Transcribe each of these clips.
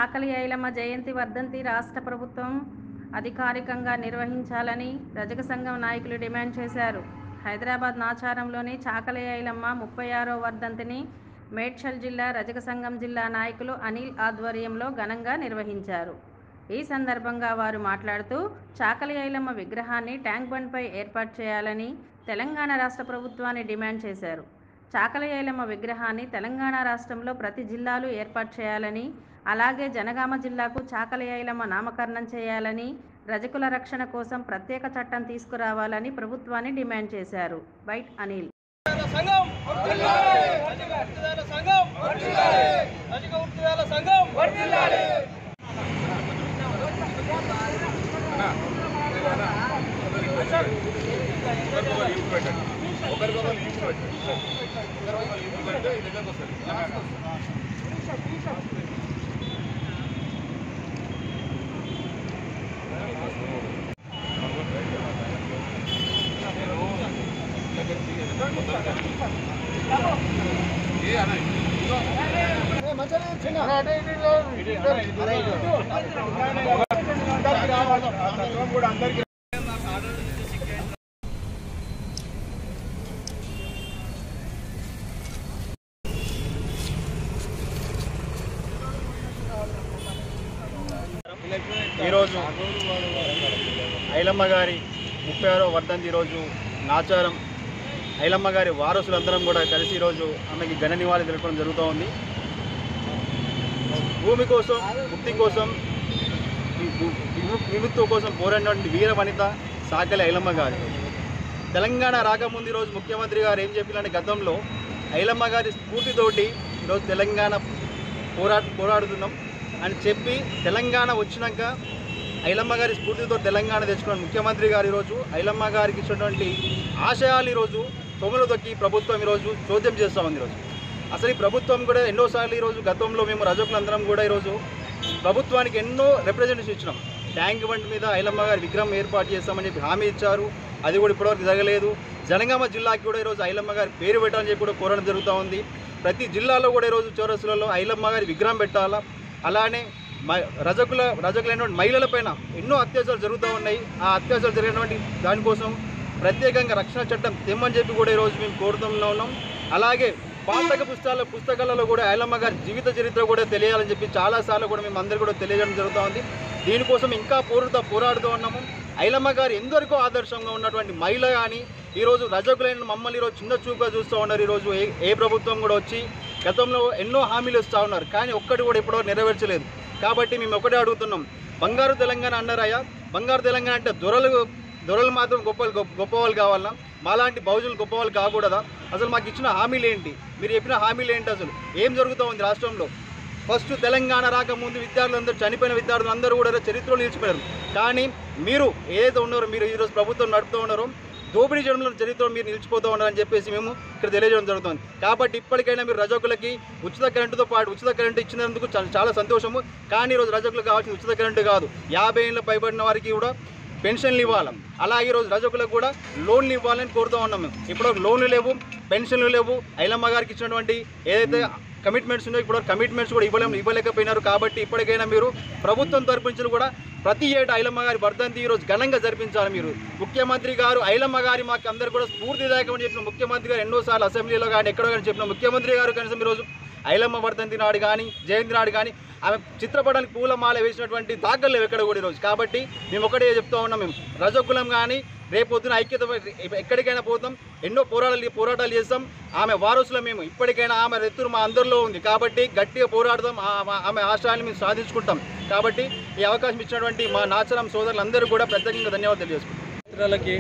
చాకలి ఐలమ్మ జయంతి వర్ధంతి రాష్ట్ర ప్రభుత్వం అధికారికంగా నిర్వహించాలని రజక సంఘం నాయకులు డిమాండ్ చేశారు హైదరాబాద్ నాచారంలోని చాకలి ఐలమ్మ ముప్పై ఆరో వర్ధంతిని మేడ్చల్ జిల్లా రజక సంఘం జిల్లా నాయకులు అనిల్ ఆధ్వర్యంలో ఘనంగా నిర్వహించారు ఈ సందర్భంగా వారు మాట్లాడుతూ చాకలి ఐలమ్మ విగ్రహాన్ని ట్యాంక్ బండ్పై ఏర్పాటు చేయాలని తెలంగాణ రాష్ట్ర ప్రభుత్వాన్ని డిమాండ్ చేశారు చాకలి ఐలమ్మ విగ్రహాన్ని తెలంగాణ రాష్ట్రంలో ప్రతి జిల్లాలు ఏర్పాటు చేయాలని అలాగే జనగామ జిల్లాకు చాకలి ఐలమ్మ నామకరణం చేయాలని రజకుల రక్షణ కోసం ప్రత్యేక చట్టం తీసుకురావాలని ప్రభుత్వాన్ని డిమాండ్ చేశారు బైట్ అనిల్ సంఘం రజక వృత్తిదారుల సంఘం రజక వృత్తిదారుల సంఘం ఈరోజు ఐలమ్మ గారి ముప్పై ఆరో వర్ధంతి ఈరోజు నాచారం ఐలమ్మ గారి వారసులందరం కూడా కలిసి ఈరోజు ఆమెకి ఘన నివాళి తెలపడం జరుగుతూ ఉంది భూమి కోసం ముక్తి కోసం వి- వి- విముక్తి కోసం పోరాడినటువంటి వీర వనిత సాకలి ఐలమ్మ గారు తెలంగాణ రాకముందు ఈరోజు ముఖ్యమంత్రి గారు ఏం చెప్పినంటే గతంలో ఐలమ్మ గారి స్ఫూర్తితోటి ఈరోజు తెలంగాణ పోరా పోరాడుతున్నాం అని చెప్పి తెలంగాణ వచ్చినాక ఐలమ్మ గారి స్ఫూర్తితో తెలంగాణ తెచ్చుకున్న ముఖ్యమంత్రి గారు ఈరోజు ఐలమ్మ గారికి ఇచ్చినటువంటి ఆశయాలు ఈరోజు తొమ్మిది తొక్కి ప్రభుత్వం ఈరోజు చోద్యం చేస్తూ ఉంది ఈరోజు అసలు ఈ ప్రభుత్వం కూడా ఎన్నోసార్లు ఈరోజు గతంలో మేము రజకులందరం కూడా ఈరోజు ప్రభుత్వానికి ఎన్నో రిప్రజెంటేషన్ ఇచ్చినాం ట్యాంక్ బండ్ మీద ఐలమ్మ గారి విగ్రహం ఏర్పాటు చేస్తామని చెప్పి హామీ ఇచ్చారు అది కూడా ఇప్పటివరకు జరగలేదు జనగామ జిల్లాకి కూడా ఈరోజు ఐలమ్మ గారి పేరు పెట్టాలని చెప్పి కూడా కోరడం జరుగుతూ ఉంది ప్రతి జిల్లాలో కూడా ఈరోజు చౌరస్తులలో ఐలమ్మ గారి విగ్రహం పెట్టాలా అలానే మ- రజకుల రజకులైనటువంటి మహిళలపైన ఎన్నో అత్యాచారాలు జరుగుతూ ఉన్నాయి ఆ అత్యాచారాలు జరిగినటువంటి దానికోసం ప్రత్యేకంగా రక్షణ చట్టం తెమ్మని చెప్పి కూడా ఈరోజు మేము కోరుతూ ఉన్నాం అలాగే పాఠక పుస్తకాల పుస్తకాలలో కూడా ఐలమ్మ గారి జీవిత చరిత్ర కూడా తెలియాలని చెప్పి చాలాసార్లు కూడా మేము అందరూ కూడా తెలియజేయడం జరుగుతూ ఉంది దీనికోసం ఇంకా పోరుతా పోరాడుతూ ఉన్నాము ఐలమ్మ గారు ఎందరికో ఆదర్శంగా ఉన్నటువంటి మహిళ కానీ ఈరోజు రజకులైన మమ్మల్ని ఈరోజు చిన్న చూపుగా చూస్తూ ఉన్నారు ఈరోజు ఏ ఏ ప్రభుత్వం కూడా వచ్చి గతంలో ఎన్నో హామీలు ఇస్తూ ఉన్నారు కానీ ఒక్కటి కూడా ఇప్పటివరకు నెరవేర్చలేదు కాబట్టి మేము ఒకటే అడుగుతున్నాం బంగారు తెలంగాణ అన్నారయ్యా బంగారు తెలంగాణ అంటే దొరలు దొరలు మాత్రం గొప్ప గొప్ప- గొప్పవాళ్ళు కావాలా మాలాంటి బహుజనులు గొప్పవాళ్ళు కాకూడదా అసలు మాకు ఇచ్చిన హామీలు ఏంటి మీరు చెప్పిన హామీలు ఏంటి అసలు ఏం జరుగుతూ ఉంది రాష్ట్రంలో ఫస్ట్ తెలంగాణ రాకముందు విద్యార్థులందరూ చనిపోయిన విద్యార్థులు అందరూ కూడా చరిత్రలో నిలిచిపోయారు కానీ మీరు ఏదైతే ఉన్నారో మీరు ఈరోజు ప్రభుత్వం నడుపుతూ ఉన్నారో దోపిడీ చేయడంలో చరిత్రలో మీరు నిలిచిపోతూ ఉన్నారని చెప్పేసి మేము ఇక్కడ తెలియజేయడం జరుగుతుంది కాబట్టి ఇప్పటికైనా మీరు రజకులకి ఉచిత కరెంటుతో పాటు ఉచిత కరెంటు ఇచ్చినందుకు చాలా చాలా సంతోషము కానీ ఈరోజు రజకులకు కావాల్సిన ఉచిత కరెంటు కాదు యాభై ఏళ్ళ పైబడిన వారికి కూడా పెన్షన్లు ఇవ్వాలి అలాగే ఈరోజు రజకులకు కూడా లోన్లు ఇవ్వాలని కోరుతూ ఉన్నాం మేము ఇప్పుడు లోన్లు లేవు పెన్షన్లు లేవు ఐలమ్మ గారికి ఇచ్చినటువంటి ఏదైతే కమిట్మెంట్స్ ఉన్నాయో ఇప్పుడు కమిట్మెంట్స్ కూడా ఇవ్వలేము ఇవ్వలేకపోయినారు కాబట్టి ఇప్పటికైనా మీరు ప్రభుత్వం తరపు నుంచి కూడా ప్రతి ఏటా ఐలమ్మ గారి వర్ధంతి ఈరోజు ఘనంగా జరిపించాలి మీరు ముఖ్యమంత్రి గారు ఐలమ్మ గారి మాకు అందరు కూడా స్ఫూర్తిదాయకమని చెప్పిన ముఖ్యమంత్రి గారు ఎన్నోసార్లు అసెంబ్లీలో కానీ ఎక్కడో కానీ చెప్పిన ముఖ్యమంత్రి గారు కనీసం ఈరోజు ఐలమ్మ వర్ధంతి నాడు కానీ జయంతి నాడు కానీ ఆమె చిత్రపటానికి పూలమాల వేసినటువంటి దాఖలు లేవు ఎక్కడ కూడా ఈరోజు కాబట్టి మేము ఒకటే చెప్తా ఉన్నాం మేము రజకులం కానీ రేపొద్దున ఐక్యత ఎక్కడికైనా పోతాం ఎన్నో పోరాటాలు పోరాటాలు చేస్తాం ఆమె వారసులం మేము ఇప్పటికైనా ఆమె రెత్తురు మా అందరిలో ఉంది కాబట్టి గట్టిగా పోరాడదాం ఆ- ఆమె ఆశయాన్ని మేము సాధించుకుంటాం కాబట్టి ఈ అవకాశం ఇచ్చినటువంటి మా నాచరం సోదరులందరూ కూడా ప్రత్యేకంగా ధన్యవాదాలు తెలియజేసుకుంటాం మిత్రులకి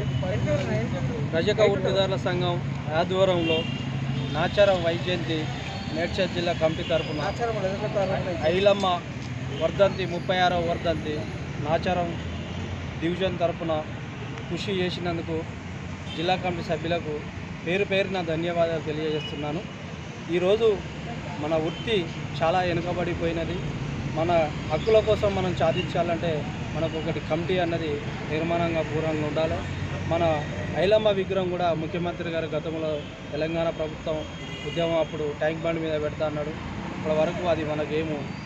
రజక వృత్తిదారుల సంఘం ఆధ్వర్యంలో నాచారం వైజయంతి మేడ్చల్ జిల్లా కమిటీ తరఫున ఐలమ్మ వర్ధంతి ముప్పై ఆరవ వర్ధంతి నాచారం డివిజన్ తరఫున కృషి చేసినందుకు జిల్లా కమిటీ సభ్యులకు పేరు పేరున ధన్యవాదాలు తెలియజేస్తున్నాను ఈరోజు మన వృత్తి చాలా వెనుకబడిపోయినది మన హక్కుల కోసం మనం సాధించాలంటే మనకు ఒకటి కమిటీ అన్నది నిర్మాణంగా పూర్వంగా ఉండాలి మన ఐలమ్మ విగ్రహం కూడా ముఖ్యమంత్రి గారు గతంలో తెలంగాణ ప్రభుత్వం ఉద్యమం అప్పుడు ట్యాంక్ బండ్ మీద పెడతా అన్నాడు ఇప్పటి వరకు అది మనకేమో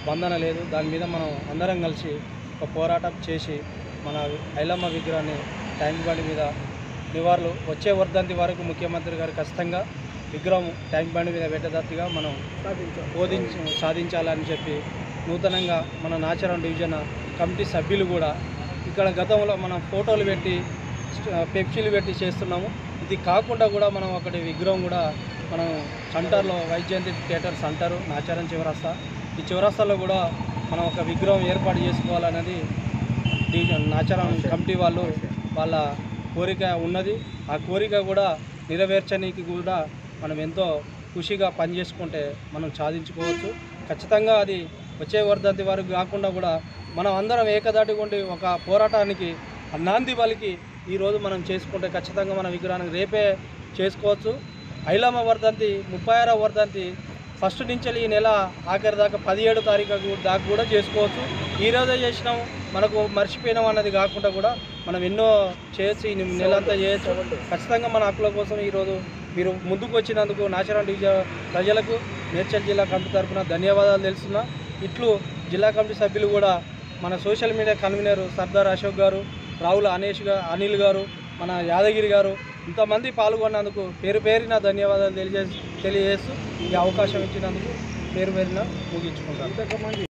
స్పందన లేదు దాని మీద మనం అందరం కలిసి ఒక పోరాటం చేసి మన ఐలమ్మ విగ్రహాన్ని ట్యాంక్ బండి మీద నివారణలు వచ్చే వర్ధంతి వరకు ముఖ్యమంత్రి గారు ఖచ్చితంగా విగ్రహం ట్యాంక్ బండి మీద పెట్టదట్టుగా మనం బోధించి సాధించాలని చెప్పి నూతనంగా మన నాచారం డివిజన్ కమిటీ సభ్యులు కూడా ఇక్కడ గతంలో మనం ఫోటోలు పెట్టి పెప్సీలు పెట్టి చేస్తున్నాము ఇది కాకుండా కూడా మనం ఒకటి విగ్రహం కూడా మనం సెంటర్లో వైజయంతి థియేటర్ సెంటర్ నాచారం చివరస్తా ఈ చివరస్తాలో కూడా మనం ఒక విగ్రహం ఏర్పాటు చేసుకోవాలనేది డివిజన్ నాచారం కమిటీ వాళ్ళు వాళ్ళ కోరిక ఉన్నది ఆ కోరిక కూడా నెరవేర్చడానికి కూడా మనం ఎంతో ఖుషిగా పనిచేసుకుంటే మనం సాధించుకోవచ్చు ఖచ్చితంగా అది వచ్చే వర్ధంతి వరకు కాకుండా కూడా మనం అందరం ఏకదాటిగా ఉండి ఒక పోరాటానికి ఆ నాంది బలికి ఈరోజు మనం చేసుకుంటే ఖచ్చితంగా మన విగ్రహానికి రేపే చేసుకోవచ్చు ఐలమ్మ వర్ధంతి ముప్పై ఆరో వర్ధంతి ఫస్ట్ నుంచి ఈ నెల ఆఖరి దాకా పదిహేడు తారీఖు గు- దాకా కూడా చేసుకోవచ్చు ఈ రోజే చేసినాం మనకు మర్చిపోయినాం అన్నది కాకుండా కూడా మనం ఎన్నో చేయొచ్చు ఈ నెల అంతా చేయొచ్చు ఖచ్చితంగా మన హక్కుల కోసం ఈరోజు మీరు ముందుకు వచ్చినందుకు నాచారం డివిజన్ ప్రజలకు మేడ్చల్ జిల్లా కమిటీ తరఫున ధన్యవాదాలు తెలుస్తున్నా ఇట్లు జిల్లా కమిటీ సభ్యులు కూడా మన social media convener Sardar Ashok గారు రావుల అనేష్ గా అనిల్ గారు మన యాదగిరి గారు ఇంతమంది పాల్గొన్నందుకు పేరు పేరిన ధన్యవాదాలు తెలియజే తెలియజేస్తూ ఈ అవకాశం ఇచ్చినందుకు పేరు పేరిన ముగించుకుంటాను